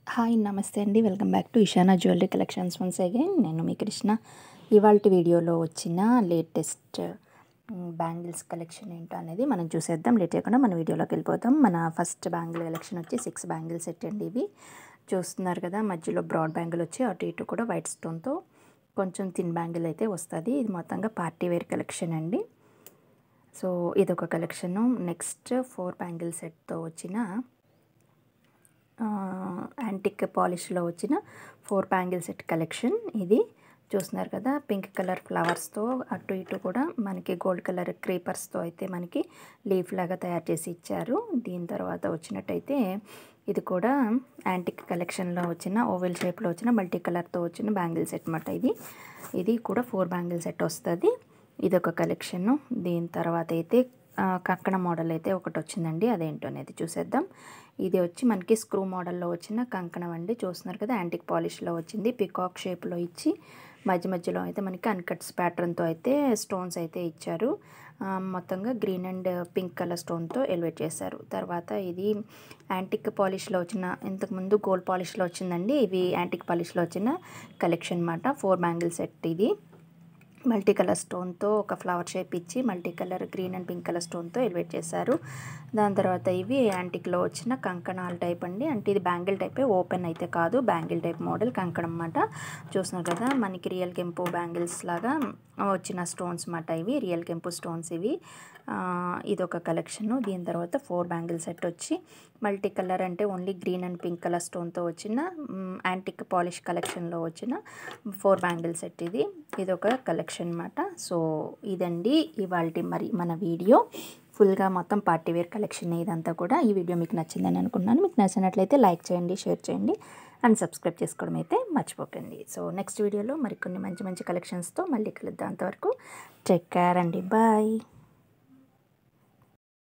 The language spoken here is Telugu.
హాయ్ నమస్తే అండి welcome back to Ishana jewellery collections once again నేను మీ కృష్ణ ఇవాళ వీడియోలో వచ్చిన లేటెస్ట్ బ్యాంగిల్స్ కలెక్షన్ ఏంటో అనేది మనం చూసేద్దాం లేట్ చేయకుండా మన వీడియోలోకి వెళ్ళిపోతాం మన ఫస్ట్ బ్యాంగిల్ కలెక్షన్ వచ్చి సిక్స్ బ్యాంగిల్ సెట్ అండి ఇవి చూస్తున్నారు కదా మధ్యలో బ్రాడ్ బ్యాంగిల్ వచ్చి అటు ఇటు కూడా వైట్ స్టోన్తో కొంచెం థిన్ బ్యాంగిల్ అయితే వస్తుంది ఇది మొత్తంగా పార్టీ వేర్ కలెక్షన్ అండి సో ఇదొక కలెక్షను నెక్స్ట్ ఫోర్ బ్యాంగిల్ సెట్తో వచ్చిన యాంటిక్ పాలిష్లో వచ్చిన ఫోర్ బ్యాంగిల్ సెట్ కలెక్షన్ ఇది చూస్తున్నారు కదా పింక్ కలర్ ఫ్లవర్స్తో అటు ఇటు కూడా మనకి గోల్డ్ కలర్ క్రీపర్స్తో అయితే మనకి లీఫ్ లాగా తయారు చేసి ఇచ్చారు దీని తర్వాత వచ్చినట్టయితే ఇది కూడా యాంటిక్ కలెక్షన్లో వచ్చిన ఓవెల్ షేప్లో వచ్చిన మల్టీ కలర్తో వచ్చిన బ్యాంగిల్ సెట్ అన్నమాట ఇది ఇది కూడా ఫోర్ బ్యాంగిల్ సెట్ వస్తుంది ఇది ఒక కలెక్షన్ దీని తర్వాత అయితే కక్కన మోడల్ అయితే ఒకటి వచ్చిందండి అదేంటో అనేది చూసేద్దాం ఇది వచ్చి మనకి స్క్రూ మోడల్లో వచ్చిన కంకణం అండి చూస్తున్నారు కదా యాంటిక్ పాలిష్లో వచ్చింది పికాక్ షేప్లో ఇచ్చి మధ్య మధ్యలో అయితే మనకి అన్కట్స్ ప్యాటర్న్తో అయితే స్టోన్స్ అయితే ఇచ్చారు మొత్తంగా గ్రీన్ అండ్ పింక్ కలర్ స్టోన్తో ఎలివేట్ చేశారు తర్వాత ఇది యాంటిక్ పాలిష్లో వచ్చిన ఇంతకుముందు గోల్డ్ పాలిష్లో వచ్చిందండి ఇవి యాంటిక్ పాలిష్లో వచ్చిన కలెక్షన్ అన్నమాట ఫోర్ బ్యాంగిల్ సెట్ ఇది మల్టీ కలర్ స్టోన్తో ఒక ఫ్లవర్ షేప్ ఇచ్చి multi colour green and pink colour స్టోన్తో ఎలివేట్ చేశారు దాని తర్వాత ఇవి యాంటిక్లో వచ్చిన కంకణాల టైప్ అండి అంటే ఇది బ్యాంగిల్ టైపే ఓపెన్ అయితే కాదు బ్యాంగిల్ టైప్ మోడల్ కంకణం అన్నమాట చూస్తున్నారు కదా మనకి రియల్ కెంపు బ్యాంగిల్స్ లాగా వచ్చిన స్టోన్స్ అన్నమాట ఇవి రియల్ కెంపు స్టోన్స్ ఇవి ఇదొక కలెక్షను దీని తర్వాత ఫోర్ బ్యాంగిల్ సెట్ వచ్చి మల్టీ కలర్ అంటే only green and pink colour స్టోన్తో వచ్చిన యాంటిక్ పాలిష్ కలెక్షన్లో వచ్చిన ఫోర్ బ్యాంగిల్ సెట్ ఇది ఇదొక కలెక్షన్ అనమాట సో ఇదండి ఇవాళ మరి మన వీడియో ఫుల్గా మొత్తం పార్టీ వేర్ కలెక్షన్ ఇదంతా కూడా ఈ వీడియో మీకు నచ్చిందని అనుకున్నాను మీకు నచ్చినట్లయితే లైక్ చేయండి షేర్ చేయండి అండ్ సబ్స్క్రైబ్ చేసుకోవడం అయితే మర్చిపోకండి సో నెక్స్ట్ వీడియోలో మరికొన్ని మంచి మంచి కలెక్షన్స్తో మళ్ళీ కలుద్దాం అంతవరకు టేక్ కేర్ అండి బాయ్